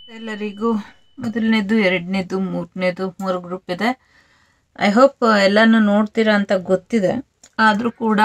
ಎಲ್ಲರಿಗೂ ಮೊದಲನೇದು ಎರಡನೇದು ಮೂರನೇದು ಮೂರು ಗ್ರೂಪ್ ಇದೆ ಐ ಹೋಪ್ ಎಲ್ಲನೂ ನೋಡ್ತೀರಾ ಅಂತ ಗೊತ್ತಿದೆ ಆದರೂ ಕೂಡ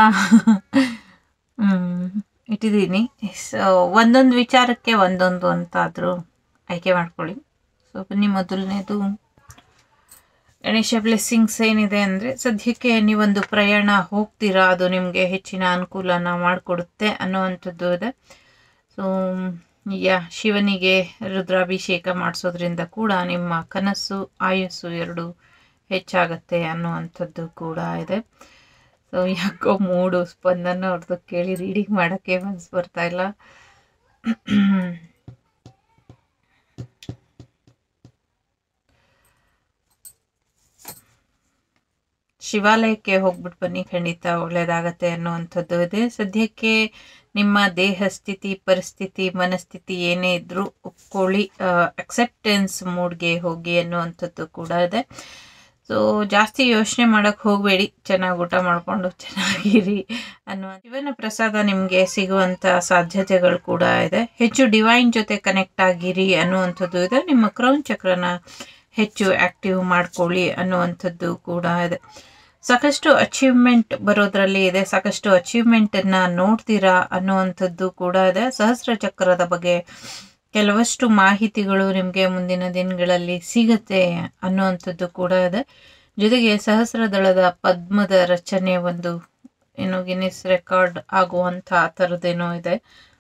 ಮ್, ಇಟ್ಟಿದ್ದೀನಿ ಸೊ ಒಂದೊಂದು ವಿಚಾರಕ್ಕೆ ಒಂದೊಂದು ಅಂತ ಆದರೂ ಆಯ್ಕೆ ಮಾಡ್ಕೊಳ್ಳಿ ಸೊ ಬನ್ನಿ ಮೊದಲನೇದು ಗಣೇಶ ಬ್ಲೆಸ್ಸಿಂಗ್ಸ್ ಏನಿದೆ ಅಂದರೆ ಸದ್ಯಕ್ಕೆ ನೀವೊಂದು ಪ್ರಯಾಣ ಹೋಗ್ತೀರಾ ಅದು ನಿಮಗೆ ಹೆಚ್ಚಿನ ಅನುಕೂಲನ ಮಾಡಿಕೊಡುತ್ತೆ ಅನ್ನುವಂಥದ್ದು ಇದೆ ಸೊ ಯಾ ಶಿವನಿಗೆ ರುದ್ರಾಭಿಷೇಕ ಮಾಡಿಸೋದ್ರಿಂದ ಕೂಡ ನಿಮ್ಮ ಕನಸು ಆಯಸ್ಸು ಎರಡು ಹೆಚ್ಚಾಗತ್ತೆ ಅನ್ನುವಂಥದ್ದು ಕೂಡ ಇದೆ ಸೊ ಯಾಕೋ ಮೂಡು ಸ್ಪಂದನ ಅವ್ರದ್ದು ಕೇಳಿ ರೀಡಿಂಗ್ ಮಾಡೋಕ್ಕೆ ಮನಸ್ಸು ಬರ್ತಾ ಇಲ್ಲ ಶಿವಾಲಯಕ್ಕೆ ಹೋಗ್ಬಿಟ್ಟು ಬನ್ನಿ ಖಂಡಿತ ಒಳ್ಳೇದಾಗತ್ತೆ ಅನ್ನುವಂಥದ್ದು ಇದೆ ಸದ್ಯಕ್ಕೆ ನಿಮ್ಮ ದೇಹ ಸ್ಥಿತಿ ಪರಿಸ್ಥಿತಿ ಮನಸ್ಥಿತಿ ಏನೇ ಇದ್ರೂ ಒಪ್ಕೊಳ್ಳಿ ಅಕ್ಸೆಪ್ಟೆನ್ಸ್ ಮೂಡ್ಗೆ ಹೋಗಿ ಅನ್ನುವಂಥದ್ದು ಕೂಡ ಇದೆ ಸೊ ಜಾಸ್ತಿ ಯೋಚನೆ ಮಾಡಕ್ಕೆ ಹೋಗಬೇಡಿ ಚೆನ್ನಾಗಿ ಊಟ ಮಾಡಿಕೊಂಡು ಚೆನ್ನಾಗಿರಿ ಅನ್ನುವ ಶಿವನ ಪ್ರಸಾದ ನಿಮಗೆ ಸಿಗುವಂಥ ಸಾಧ್ಯತೆಗಳು ಕೂಡ ಇದೆ ಹೆಚ್ಚು ಡಿವೈನ್ ಜೊತೆ ಕನೆಕ್ಟ್ ಆಗಿರಿ ಅನ್ನುವಂಥದ್ದು ಇದೆ ನಿಮ್ಮ ಕ್ರೌನ್ ಚಕ್ರನ ಹೆಚ್ಚು ಆಕ್ಟಿವ್ ಮಾಡ್ಕೊಳ್ಳಿ ಅನ್ನುವಂಥದ್ದು ಕೂಡ ಇದೆ ಸಾಕಷ್ಟು ಅಚೀವ್ಮೆಂಟ್ ಬರೋದ್ರಲ್ಲಿ ಇದೆ ಸಾಕಷ್ಟು ಅಚೀವ್ಮೆಂಟನ್ನು ನೋಡ್ತೀರಾ ಅನ್ನುವಂಥದ್ದು ಕೂಡ ಇದೆ ಸಹಸ್ರ ಚಕ್ರದ ಬಗ್ಗೆ ಕೆಲವಷ್ಟು ಮಾಹಿತಿಗಳು ನಿಮಗೆ ಮುಂದಿನ ದಿನಗಳಲ್ಲಿ ಸಿಗತ್ತೆ ಅನ್ನುವಂಥದ್ದು ಕೂಡ ಇದೆ ಜೊತೆಗೆ ಸಹಸ್ರ ದಳದ ಪದ್ಮದ ರಚನೆ ಒಂದು ಏನು ಗಿನ್ನಿಸ್ ರೆಕಾರ್ಡ್ ಆಗುವಂಥ ಆ ಥರದ್ದೇನೋ ಇದೆ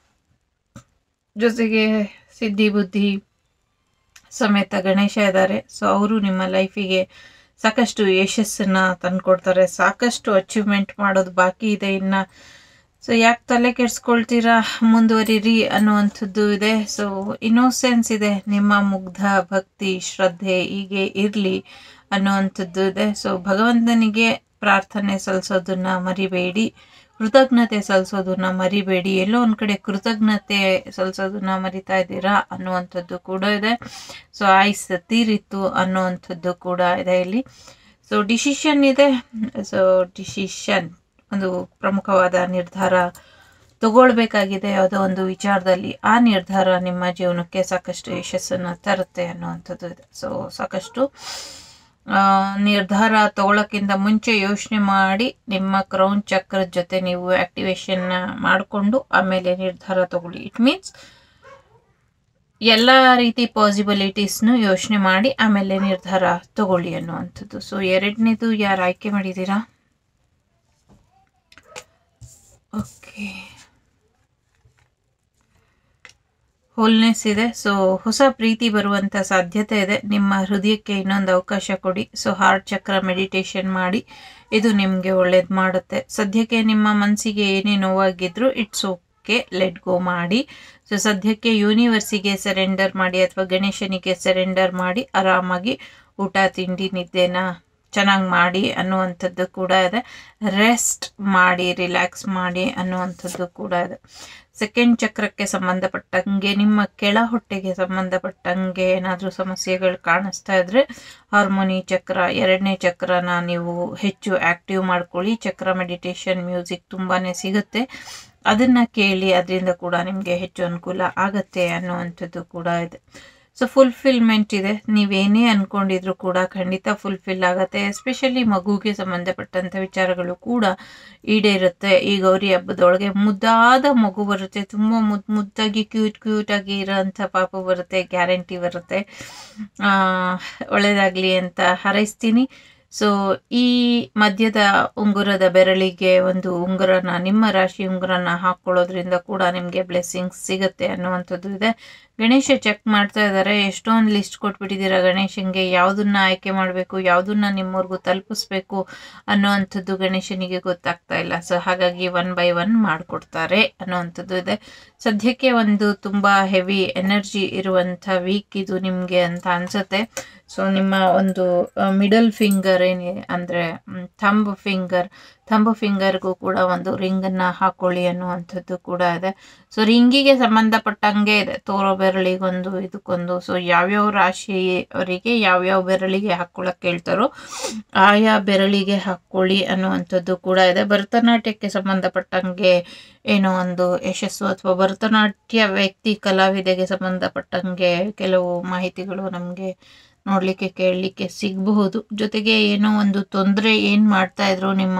ಜೊತೆಗೆ ಸಿದ್ಧಿ ಬುದ್ಧಿ ಸಮೇತ ಗಣೇಶ ಇದ್ದಾರೆ ಸೊ ಅವರು ನಿಮ್ಮ ಲೈಫಿಗೆ ಸಾಕಷ್ಟು ಯಶಸ್ಸನ್ನ ತಂದ್ಕೊಡ್ತಾರೆ ಸಾಕಷ್ಟು ಅಚೀವ್ಮೆಂಟ್ ಮಾಡೋದು ಬಾಕಿ ಇದೆ ಇನ್ನು ಸೊ ಯಾಕೆ ತಲೆ ಕೆಡ್ಸ್ಕೊಳ್ತೀರಾ ಮುಂದುವರಿರಿ ಅನ್ನುವಂಥದ್ದು ಇದೆ ಸೊ ಇನ್ನೋಸೆನ್ಸ್ ಇದೆ ನಿಮ್ಮ ಮುಗ್ಧ ಭಕ್ತಿ ಶ್ರದ್ಧೆ ಹೀಗೆ ಇರಲಿ ಅನ್ನುವಂಥದ್ದು ಇದೆ ಸೊ ಭಗವಂತನಿಗೆ ಪ್ರಾರ್ಥನೆ ಸಲ್ಲಿಸೋದನ್ನ ಮರಿಬೇಡಿ ಕೃತಜ್ಞತೆ ಸಲ್ಲಿಸೋದನ್ನ ಮರಿಬೇಡಿ ಎಲ್ಲೋ ಒಂದು ಕಡೆ ಕೃತಜ್ಞತೆ ಸಲ್ಲಿಸೋದನ್ನ ಮರಿತಾ ಇದ್ದೀರಾ ಅನ್ನುವಂಥದ್ದು ಕೂಡ ಇದೆ ಸೊ ಆಯ್ಸ್ ತೀರಿತ್ತು ಅನ್ನುವಂಥದ್ದು ಕೂಡ ಇದೆ ಇಲ್ಲಿ ಸೊ ಡಿಸಿಷನ್ ಇದೆ ಸೊ ಡಿಸಿಷನ್ ಒಂದು ಪ್ರಮುಖವಾದ ನಿರ್ಧಾರ ತಗೊಳ್ಬೇಕಾಗಿದೆ ಯಾವುದೋ ಒಂದು ವಿಚಾರದಲ್ಲಿ ಆ ನಿರ್ಧಾರ ನಿಮ್ಮ ಜೀವನಕ್ಕೆ ಸಾಕಷ್ಟು ಯಶಸ್ಸನ್ನು ತರುತ್ತೆ ಅನ್ನುವಂಥದ್ದು ಇದೆ ಸೊ ಸಾಕಷ್ಟು ಆ, ನಿರ್ಧಾರ ತಗೊಳ್ಳೋಕ್ಕಿಂತ ಮುಂಚೆ ಯೋಚನೆ ಮಾಡಿ ನಿಮ್ಮ ಕ್ರೌನ್ ಚಕ್ರದ ಜೊತೆ ನೀವು ಆಕ್ಟಿವೇಶನ್ ಮಾಡಿಕೊಂಡು ಆಮೇಲೆ ನಿರ್ಧಾರ ತಗೊಳ್ಳಿ ಇಟ್ ಮೀನ್ಸ್ ಎಲ್ಲ ರೀತಿ ಪಾಸಿಬಿಲಿಟೀಸ್ನು ಯೋಚನೆ ಮಾಡಿ ಆಮೇಲೆ ನಿರ್ಧಾರ ತಗೊಳ್ಳಿ ಅನ್ನುವಂಥದ್ದು ಸೊ ಎರಡನೇದು ಯಾರು ಆಯ್ಕೆ ಮಾಡಿದ್ದೀರಾ ಓಕೆ ಹೋಲ್ನೆಸ್ ಇದೆ ಸೊ ಹೊಸ ಪ್ರೀತಿ ಬರುವಂಥ ಸಾಧ್ಯತೆ ಇದೆ ನಿಮ್ಮ ಹೃದಯಕ್ಕೆ ಇನ್ನೊಂದು ಅವಕಾಶ ಕೊಡಿ ಸೊ ಹಾರ್ಟ್ ಚಕ್ರ ಮೆಡಿಟೇಷನ್ ಮಾಡಿ ಇದು ನಿಮಗೆ ಒಳ್ಳೇದು ಮಾಡುತ್ತೆ ಸದ್ಯಕ್ಕೆ ನಿಮ್ಮ ಮನಸ್ಸಿಗೆ ಏನೇ ನೋವಾಗಿದ್ರು ಇಟ್ಸ್ ಓಕೆ ಲೆಟ್ ಗೋ ಮಾಡಿ ಸೊ ಸದ್ಯಕ್ಕೆ ಯೂನಿವರ್ಸಿಗೆ ಸರೆಂಡರ್ ಮಾಡಿ ಅಥವಾ ಗಣೇಶನಿಗೆ ಸರೆಂಡರ್ ಮಾಡಿ ಆರಾಮಾಗಿ ಊಟ ತಿಂಡಿ ನಿದ್ದೆನ ಚೆನ್ನಾಗಿ ಮಾಡಿ ಅನ್ನುವಂಥದ್ದು ಕೂಡ ಇದೆ ರೆಸ್ಟ್ ಮಾಡಿ ರಿಲ್ಯಾಕ್ಸ್ ಮಾಡಿ ಅನ್ನುವಂಥದ್ದು ಕೂಡ ಇದೆ ಸೆಕೆಂಡ್ ಚಕ್ರಕ್ಕೆ ಸಂಬಂಧಪಟ್ಟಂಗೆ ನಿಮ್ಮ ಕೆಳ ಹೊಟ್ಟೆಗೆ ಸಂಬಂಧಪಟ್ಟಂಗೆ ಏನಾದರೂ ಸಮಸ್ಯೆಗಳು ಕಾಣಿಸ್ತಾ ಇದ್ರೆ ಹಾರ್ಮೋನಿ ಚಕ್ರ ಎರಡನೇ ಚಕ್ರನ ನೀವು ಹೆಚ್ಚು ಆಕ್ಟಿವ್ ಮಾಡ್ಕೊಳ್ಳಿ ಚಕ್ರ ಮೆಡಿಟೇಷನ್ ಮ್ಯೂಸಿಕ್ ತುಂಬಾ ಸಿಗುತ್ತೆ ಅದನ್ನು ಕೇಳಿ ಅದರಿಂದ ಕೂಡ ನಿಮಗೆ ಹೆಚ್ಚು ಅನುಕೂಲ ಆಗತ್ತೆ ಅನ್ನುವಂಥದ್ದು ಕೂಡ ಇದೆ ಸೊ ಫುಲ್ಫಿಲ್ಮೆಂಟ್ ಇದೆ ನೀವೇನೇ ಅಂದ್ಕೊಂಡಿದ್ರು ಕೂಡ ಖಂಡಿತ ಫುಲ್ಫಿಲ್ ಆಗುತ್ತೆ ಎಸ್ಪೆಷಲಿ ಮಗುಗೆ ಸಂಬಂಧಪಟ್ಟಂಥ ವಿಚಾರಗಳು ಕೂಡ ಈಡೇರುತ್ತೆ ಈ ಗೌರಿ ಹಬ್ಬದೊಳಗೆ ಮುದ್ದಾದ ಮಗು ಬರುತ್ತೆ ತುಂಬ ಮುದ್ದು ಮುದ್ದಾಗಿ ಕ್ಯೂಟ್ ಕ್ಯೂಟಾಗಿ ಇರೋಂಥ ಪಾಪು ಬರುತ್ತೆ ಗ್ಯಾರಂಟಿ ಬರುತ್ತೆ ಆ, ಒಳ್ಳೆಯದಾಗಲಿ ಅಂತ ಹಾರೈಸ್ತೀನಿ ಸೊ ಈ ಮಧ್ಯದ ಉಂಗುರದ ಬೆರಳಿಗೆ ಒಂದು ಉಂಗುರನ ನಿಮ್ಮ ರಾಶಿ ಉಂಗುರನ ಹಾಕ್ಕೊಳ್ಳೋದ್ರಿಂದ ಕೂಡ ನಿಮಗೆ ಬ್ಲೆಸ್ಸಿಂಗ್ಸ್ ಸಿಗುತ್ತೆ ಅನ್ನುವಂಥದ್ದು ಇದೆ ಗಣೇಶ ಚೆಕ್ ಮಾಡ್ತಾ ಇದ್ದಾರೆ ಎಷ್ಟೊಂದು ಲಿಸ್ಟ್ ಕೊಟ್ಬಿಟ್ಟಿದ್ದೀರಾ ಗಣೇಶನಿಗೆ ಯಾವುದನ್ನ ಆಯ್ಕೆ ಮಾಡಬೇಕು ಯಾವುದನ್ನ ನಿಮ್ಮವ್ರಿಗೂ ತಲುಪಿಸ್ಬೇಕು ಅನ್ನೋವಂಥದ್ದು ಗಣೇಶನಿಗೆ ಗೊತ್ತಾಗ್ತಾ ಇಲ್ಲ ಸೊ ಹಾಗಾಗಿ ಒನ್ ಬೈ ಒನ್ ಮಾಡಿಕೊಡ್ತಾರೆ ಅನ್ನೋವಂಥದ್ದು ಇದೆ ಸದ್ಯಕ್ಕೆ ಒಂದು ತುಂಬ ಹೆವಿ ಎನರ್ಜಿ ಇರುವಂಥ ವೀಕ್ ಇದು ನಿಮಗೆ ಅಂತ ಅನ್ಸುತ್ತೆ ಸೊ ನಿಮ್ಮ ಒಂದು ಮಿಡಲ್ ಫಿಂಗರ್ ಏನಿದೆ ಅಂದರೆ ಥಂಬ್ ಫಿಂಗರ್ ಥಂಬ್ ಫಿಂಗರ್ಗೂ ಕೂಡ ಒಂದು ರಿಂಗನ್ನು ಹಾಕೊಳ್ಳಿ ಅನ್ನುವಂಥದ್ದು ಕೂಡ ಇದೆ ಸೊ ರಿಂಗಿಗೆ ಸಂಬಂಧಪಟ್ಟಂಗೆ ಇದೆ ತೋರೋ ಬೆರಳಿಗೊಂದು ಇದಕ್ಕೊಂದು ಸೊ ಯಾವ್ಯಾವ ರಾಶಿ ಅವರಿಗೆ ಯಾವ್ಯಾವ ಬೆರಳಿಗೆ ಹಾಕ್ಕೊಳಕ್ಕೆ ಹೇಳ್ತಾರೋ ಆಯಾ ಬೆರಳಿಗೆ ಹಾಕ್ಕೊಳ್ಳಿ ಅನ್ನುವಂಥದ್ದು ಕೂಡ ಇದೆ ಭರತನಾಟ್ಯಕ್ಕೆ ಸಂಬಂಧಪಟ್ಟಂಗೆ ಏನೋ ಒಂದು ಯಶಸ್ಸು ಅಥವಾ ಭರತನಾಟ್ಯ ವ್ಯಕ್ತಿ ಕಲಾವಿದೆಗೆ ಸಂಬಂಧಪಟ್ಟಂಗೆ ಕೆಲವು ಮಾಹಿತಿಗಳು ನಮಗೆ ನೋಡಲಿಕ್ಕೆ ಕೇಳಲಿಕ್ಕೆ ಸಿಗಬಹುದು ಜೊತೆಗೆ ಏನೋ ಒಂದು ತೊಂದರೆ ಏನು ಮಾಡ್ತಾ ಇದ್ರು ನಿಮ್ಮ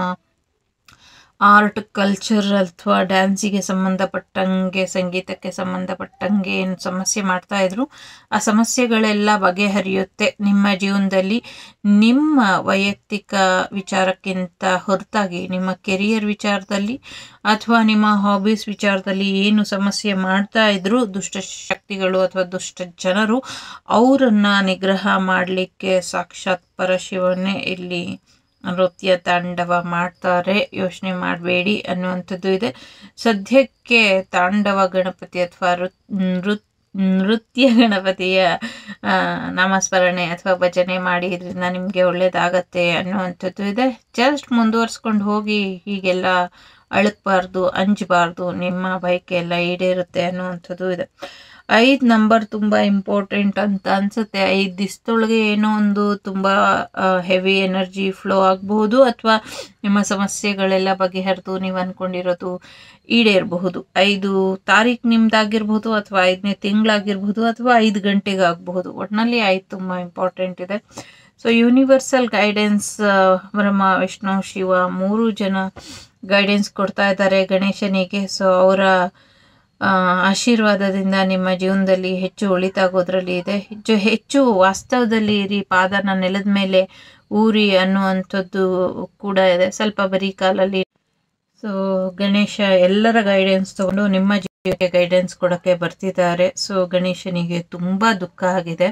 ಆರ್ಟ್ ಕಲ್ಚರ್ ಅಥವಾ ಡ್ಯಾನ್ಸಿಗೆ ಸಂಬಂಧಪಟ್ಟಂಗೆ ಸಂಗೀತಕ್ಕೆ ಸಂಬಂಧಪಟ್ಟಂಗೆ ಏನು ಸಮಸ್ಯೆ ಮಾಡ್ತಾ ಇದ್ರು ಆ ಸಮಸ್ಯೆಗಳೆಲ್ಲ ಬಗೆಹರಿಯುತ್ತೆ ನಿಮ್ಮ ಜೀವನದಲ್ಲಿ ನಿಮ್ಮ ವೈಯಕ್ತಿಕ ವಿಚಾರಕ್ಕಿಂತ ಹೊರತಾಗಿ ನಿಮ್ಮ ಕೆರಿಯರ್ ವಿಚಾರದಲ್ಲಿ ಅಥವಾ ನಿಮ್ಮ ಹಾಬೀಸ್ ವಿಚಾರದಲ್ಲಿ ಏನು ಸಮಸ್ಯೆ ಮಾಡ್ತಾ ಇದ್ರು ದುಷ್ಟ ಶಕ್ತಿಗಳು ಅಥವಾ ದುಷ್ಟ ಜನರು ಅವರನ್ನ ನಿಗ್ರಹ ಮಾಡಲಿಕ್ಕೆ ಸಾಕ್ಷಾತ್ ಪರಶಿವನೇ ಇಲ್ಲಿ ನೃತ್ಯ ತಾಂಡವ ಮಾಡ್ತಾರೆ ಯೋಚನೆ ಮಾಡಬೇಡಿ ಅನ್ನುವಂಥದ್ದು ಇದೆ ಸದ್ಯಕ್ಕೆ ತಾಂಡವ ಗಣಪತಿ ಅಥವಾ ನೃತ್ ನೃತ್ಯ ಗಣಪತಿಯ ಆ, ನಾಮಸ್ಮರಣೆ ಅಥವಾ ಭಜನೆ ಮಾಡಿ ಇದರಿಂದ ನಿಮಗೆ ಒಳ್ಳೇದಾಗತ್ತೆ ಅನ್ನುವಂಥದ್ದು ಇದೆ ಜಸ್ಟ್ ಮುಂದುವರ್ಸ್ಕೊಂಡು ಹೋಗಿ ಹೀಗೆಲ್ಲ ಅಳಕ್ಬಾರ್ದು ಅಂಜಬಾರ್ದು ನಿಮ್ಮ ಬಯಕೆ ಎಲ್ಲ ಈಡೇರುತ್ತೆ ಅನ್ನುವಂಥದ್ದು ಇದೆ ಐದು ನಂಬರ್ ತುಂಬ ಇಂಪಾರ್ಟೆಂಟ್ ಅಂತ ಅನ್ಸುತ್ತೆ ಐದು ದಿವಸದೊಳಗೆ ಏನೋ ಒಂದು ತುಂಬ ಹೆವಿ ಎನರ್ಜಿ ಫ್ಲೋ ಆಗಬಹುದು ಅಥವಾ ನಿಮ್ಮ ಸಮಸ್ಯೆಗಳೆಲ್ಲ ಬಗೆಹರಿದು ನೀವು ಅಂದ್ಕೊಂಡಿರೋದು ಈಡೇರಬಹುದು ಐದು ತಾರೀಕು ನಿಮ್ದಾಗಿರ್ಬೋದು ಅಥವಾ ಐದನೇ ತಿಂಗಳಾಗಿರ್ಬೋದು ಅಥವಾ ಐದು ಗಂಟೆಗೆ ಆಗಬಹುದು ಒಟ್ಟಿನಲ್ಲಿ ಐದು ತುಂಬ ಇಂಪಾರ್ಟೆಂಟ್ ಇದೆ so universal guidance Brahma Vishnu Shiva ಮೂರು ಜನ ಗೈಡೆನ್ಸ್ ಕೊಡ್ತಾ ಇದ್ದಾರೆ ಗಣೇಶನಿಗೆ ಸೊ ಅವರ ಆ, ಆಶೀರ್ವಾದದಿಂದ ನಿಮ್ಮ ಜೀವನದಲ್ಲಿ ಹೆಚ್ಚು ಒಳಿತಾಗೋದ್ರಲ್ಲಿ ಇದೆ ಹೆಚ್ಚು ಹೆಚ್ಚು ವಾಸ್ತವದಲ್ಲಿ ಇರಿ ಪಾದನ ನೆಲದ ಮೇಲೆ ಊರಿ ಅನ್ನುವಂಥದ್ದು ಕೂಡ ಇದೆ ಸ್ವಲ್ಪ ಬರೀ ಕಾಲಲ್ಲಿ ಸೊ ಗಣೇಶ ಎಲ್ಲರ ಗೈಡೆನ್ಸ್ ತಗೊಂಡು ನಿಮ್ಮ ಜೀವಕ್ಕೆ ಗೈಡೆನ್ಸ್ ಕೊಡೋಕ್ಕೆ ಬರ್ತಿದ್ದಾರೆ ಸೊ ಗಣೇಶನಿಗೆ ತುಂಬ ದುಃಖ ಆಗಿದೆ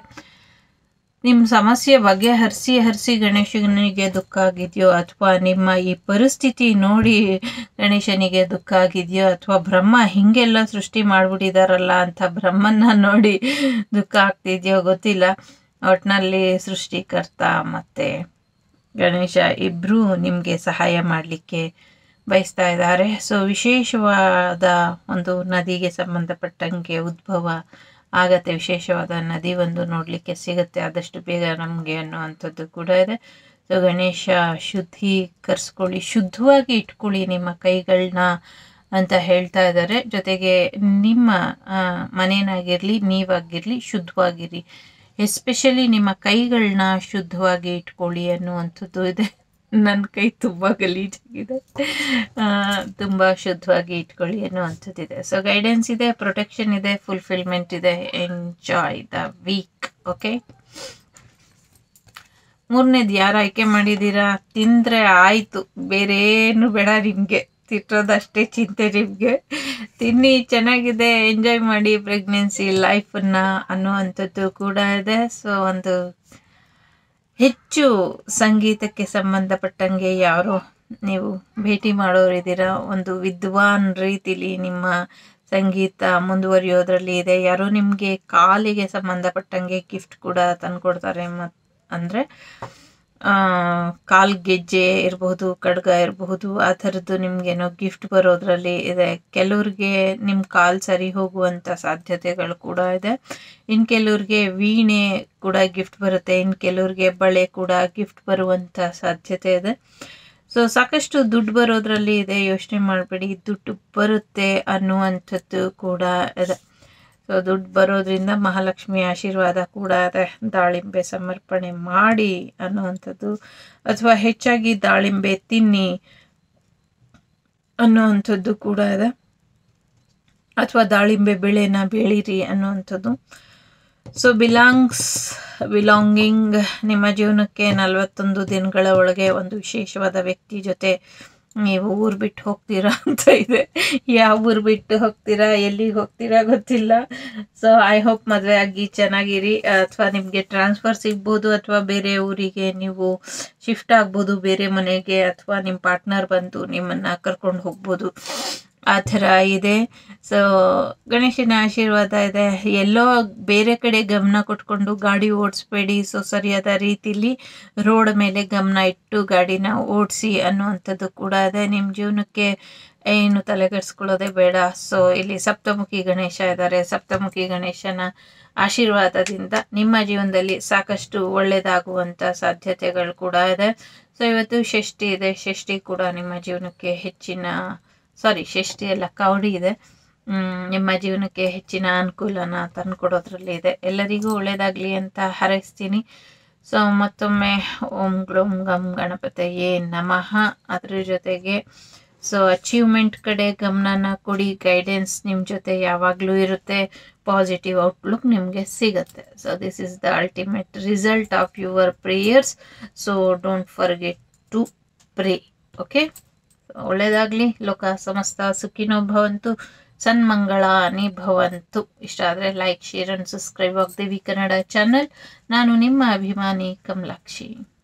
ನಿಮ್ಮ ಸಮಸ್ಯೆ ಬಗೆಹರಿಸಿ ಹರಿಸಿ ಗಣೇಶನಿಗೆ ದುಃಖ ಆಗಿದೆಯೋ ಅಥವಾ ನಿಮ್ಮ ಈ ಪರಿಸ್ಥಿತಿ ನೋಡಿ ಗಣೇಶನಿಗೆ ದುಃಖ ಆಗಿದೆಯೋ ಅಥವಾ ಬ್ರಹ್ಮ ಹಿಂಗೆಲ್ಲ ಸೃಷ್ಟಿ ಮಾಡ್ಬಿಟ್ಟಿದಾರಲ್ಲ ಅಂತ ಬ್ರಹ್ಮನ್ನ ನೋಡಿ ದುಃಖ ಆಗ್ತಿದೆಯೋ ಗೊತ್ತಿಲ್ಲ ಒಟ್ಟಿನಲ್ಲಿ ಸೃಷ್ಟಿಕರ್ತ ಮತ್ತು ಗಣೇಶ ಇಬ್ಬರೂ ನಿಮಗೆ ಸಹಾಯ ಮಾಡಲಿಕ್ಕೆ ಬಯಸ್ತಾ ಇದ್ದಾರೆ ಸೊ ವಿಶೇಷವಾದ ಒಂದು ನದಿಗೆ ಸಂಬಂಧಪಟ್ಟಂಗೆ ಉದ್ಭವ ಆಗತ್ತೆ ವಿಶೇಷವಾದ ನದಿ ಒಂದು ನೋಡಲಿಕ್ಕೆ ಸಿಗುತ್ತೆ ಆದಷ್ಟು ಬೇಗ ನಮಗೆ ಅನ್ನುವಂಥದ್ದು ಕೂಡ ಇದೆ ಸೊ ಗಣೇಶ ಶುದ್ಧೀಕರಿಸ್ಕೊಳ್ಳಿ ಶುದ್ಧವಾಗಿ ಇಟ್ಕೊಳ್ಳಿ ನಿಮ್ಮ ಕೈಗಳನ್ನ ಅಂತ ಹೇಳ್ತಾ ಇದ್ದಾರೆ ಜೊತೆಗೆ ನಿಮ್ಮ ಆ, ಮನೇನಾಗಿರಲಿ ನೀವಾಗಿರಲಿ ಶುದ್ಧವಾಗಿರಿ ಎಸ್ಪೆಷಲಿ ನಿಮ್ಮ ಕೈಗಳನ್ನ ಶುದ್ಧವಾಗಿ ಇಟ್ಕೊಳ್ಳಿ ಅನ್ನುವಂಥದ್ದು ಇದೆ ನನ್ನ ಕೈ ತುಂಬ ಗಲೀಜಾಗಿದೆ ಆ, ತುಂಬ ಶುದ್ಧವಾಗಿ ಇಟ್ಕೊಳ್ಳಿ ಅನ್ನುವಂಥದ್ದಿದೆ ಸೊ ಗೈಡೆನ್ಸ್ ಇದೆ ಪ್ರೊಟೆಕ್ಷನ್ ಇದೆ ಫುಲ್ಫಿಲ್ಮೆಂಟ್ ಇದೆ ಎಂಜಾಯ್ ದ ವೀಕ್ ಓಕೆ ಮೂರನೇದು ಯಾರು ಆಯ್ಕೆ ಮಾಡಿದ್ದೀರಾ ತಿಂದರೆ ಆಯಿತು ಬೇರೆ ಏನು ಬೇಡ ನಿಮಗೆ ತಿಟ್ಟೋದಷ್ಟೇ ಚಿಂತೆ ನಿಮಗೆ ತಿನ್ನಿ ಚೆನ್ನಾಗಿದೆ ಎಂಜಾಯ್ ಮಾಡಿ ಪ್ರೆಗ್ನೆನ್ಸಿ ಲೈಫನ್ನು ಅನ್ನುವಂಥದ್ದು ಕೂಡ ಇದೆ ಸೊ ಒಂದು ಹೆಚ್ಚು ಸಂಗೀತಕ್ಕೆ ಸಂಬಂಧಪಟ್ಟಂಗೆ ಯಾರೋ ನೀವು ಭೇಟಿ ಮಾಡೋರಿದ್ದೀರಾ ಒಂದು ವಿದ್ವಾನ್ ರೀತಿಲಿ ನಿಮ್ಮ ಸಂಗೀತ ಮುಂದುವರಿಯೋದ್ರಲ್ಲಿ ಇದೆ ಯಾರೋ ನಿಮಗೆ ಕಾಲಿಗೆ ಸಂಬಂಧಪಟ್ಟಂಗೆ ಗಿಫ್ಟ್ ಕೂಡ ತಂದ್ಕೊಡ್ತಾರೆ ಮತ್ ಅಂದರೆ ಕಾಲ್ ಗೆಜ್ಜೆ ಇರಬಹುದು ಖಡ್ಗ ಇರಬಹುದು ಆ ಥರದ್ದು ನಿಮ್ಗೇನೋ ಗಿಫ್ಟ್ ಬರೋದ್ರಲ್ಲಿ ಇದೆ ಕೆಲವ್ರಿಗೆ ನಿಮ್ಮ ಕಾಲ್ ಸರಿ ಹೋಗುವಂಥ ಸಾಧ್ಯತೆಗಳು ಕೂಡ ಇದೆ ಇನ್ನು ಕೆಲವ್ರಿಗೆ ವೀಣೆ ಕೂಡ ಗಿಫ್ಟ್ ಬರುತ್ತೆ ಇನ್ನು ಕೆಲವ್ರಿಗೆ ಬಳೆ ಕೂಡ ಗಿಫ್ಟ್ ಬರುವಂಥ ಸಾಧ್ಯತೆ ಇದೆ ಸೊ ಸಾಕಷ್ಟು ದುಡ್ಡು ಬರೋದ್ರಲ್ಲಿ ಇದೆ ಯೋಚನೆ ಮಾಡಬೇಡಿ ದುಡ್ಡು ಬರುತ್ತೆ ಅನ್ನುವಂಥದ್ದು ಕೂಡ ಇದೆ ಸೊ ದುಡ್ಡು ಬರೋದ್ರಿಂದ ಮಹಾಲಕ್ಷ್ಮಿ ಆಶೀರ್ವಾದ ಕೂಡ ಇದೆ ದಾಳಿಂಬೆ ಸಮರ್ಪಣೆ ಮಾಡಿ ಅನ್ನುವಂಥದ್ದು ಅಥವಾ ಹೆಚ್ಚಾಗಿ ದಾಳಿಂಬೆ ತಿನ್ನಿ ಅನ್ನುವಂಥದ್ದು ಕೂಡ ಇದೆ ಅಥವಾ ದಾಳಿಂಬೆ ಬೆಳೆನ ಬೆಳೀರಿ ಅನ್ನುವಂಥದ್ದು ಸೊ ಬಿಲಾಂಗ್ಸ್ ಬಿಲಾಂಗಿಂಗ್ ನಿಮ್ಮ ಜೀವನಕ್ಕೆ ನಲವತ್ತೊಂದು ದಿನಗಳ ಒಳಗೆ ಒಂದು ವಿಶೇಷವಾದ ವ್ಯಕ್ತಿ ಜೊತೆ ನೀವು ಊರು ಬಿಟ್ಟು ಹೋಗ್ತೀರಾ ಅಂತ ಇದೆ ಯಾವ ಊರು ಬಿಟ್ಟು ಹೋಗ್ತೀರಾ ಎಲ್ಲಿಗೆ ಹೋಗ್ತೀರಾ ಗೊತ್ತಿಲ್ಲ ಸೊ ಐ ಹೋಪ್ ಮದುವೆ ಆಗಿ ಚೆನ್ನಾಗಿರಿ ಅಥವಾ ನಿಮಗೆ ಟ್ರಾನ್ಸ್ಫರ್ ಸಿಗ್ಬೋದು ಅಥವಾ ಬೇರೆ ಊರಿಗೆ ನೀವು ಶಿಫ್ಟ್ ಆಗ್ಬೋದು ಬೇರೆ ಮನೆಗೆ ಅಥವಾ ನಿಮ್ಮ ಪಾರ್ಟ್ನರ್ ಬಂದು ನಿಮ್ಮನ್ನು ಕರ್ಕೊಂಡು ಹೋಗ್ಬೋದು ಆ ಥರ ಇದೆ ಸೊ ಗಣೇಶನ ಆಶೀರ್ವಾದ ಇದೆ ಎಲ್ಲೋ ಬೇರೆ ಕಡೆ ಗಮನ ಕೊಟ್ಕೊಂಡು ಗಾಡಿ ಓಡಿಸ್ಬೇಡಿ ಸೊ ಸರಿಯಾದ ರೀತಿಲಿ ರೋಡ್ ಮೇಲೆ ಗಮನ ಇಟ್ಟು ಗಾಡಿನ ಓಡಿಸಿ ಅನ್ನುವಂಥದ್ದು ಕೂಡ ಇದೆ ನಿಮ್ಮ ಜೀವನಕ್ಕೆ ಏನು ತಲೆಗೆಡ್ಸ್ಕೊಳ್ಳೋದೇ ಬೇಡ ಸೊ ಇಲ್ಲಿ ಸಪ್ತಮುಖಿ ಗಣೇಶ ಇದ್ದಾರೆ ಸಪ್ತಮುಖಿ ಗಣೇಶನ ಆಶೀರ್ವಾದದಿಂದ ನಿಮ್ಮ ಜೀವನದಲ್ಲಿ ಸಾಕಷ್ಟು ಒಳ್ಳೆಯದಾಗುವಂಥ ಸಾಧ್ಯತೆಗಳು ಕೂಡ ಇದೆ ಸೊ ಇವತ್ತು ಷಷ್ಠಿ ಇದೆ ಷಷ್ಠಿ ಕೂಡ ನಿಮ್ಮ ಜೀವನಕ್ಕೆ ಹೆಚ್ಚಿನ ಸಾರಿ ಷಷ್ಠಿ ಎಲ್ಲ ಕವಡಿ ಇದೆ ಮ್, ನಿಮ್ಮ ಜೀವನಕ್ಕೆ ಹೆಚ್ಚಿನ ಅನುಕೂಲನ ತಂದುಕೊಡೋದ್ರಲ್ಲಿ ಇದೆ ಎಲ್ಲರಿಗೂ ಒಳ್ಳೆಯದಾಗಲಿ ಅಂತ ಹಾರೈಸ್ತೀನಿ ಸೊ ಮತ್ತೊಮ್ಮೆ ಓಂ ಗ್ಲೋಂ ಗಂ ಗಣಪತಯೇ ನಮಃ ಅದ್ರ ಜೊತೆಗೆ ಸೊ ಅಚೀವ್ಮೆಂಟ್ ಕಡೆ ಗಮನನ ಕೊಡಿ ಗೈಡೆನ್ಸ್ ನಿಮ್ಮ ಜೊತೆ ಯಾವಾಗಲೂ ಇರುತ್ತೆ ಪಾಸಿಟಿವ್ ಔಟ್ಲುಕ್ ನಿಮಗೆ ಸಿಗುತ್ತೆ so this is the ultimate result of your prayers so don't forget to pray okay ಒಳ್ಳೆಯದಾಗಲಿ ಲೋಕ ಸಮಸ್ತ ಸುಖಿನೋ ಭವಂತು ಸನ್ಮಂಗಳಾನಿ ಭವಂತು ಇಷ್ಟ ಆದರೆ ಲೈಕ್ ಶೇರ್ ಅಂಡ್ ಸಬ್ಸ್ಕ್ರೈಬ್ ಆಗ್ದೇವಿ ಕನ್ನಡ ಚಾನಲ್ ನಾನು ನಿಮ್ಮ ಅಭಿಮಾನಿ ಕಮಲಾಕ್ಷಿ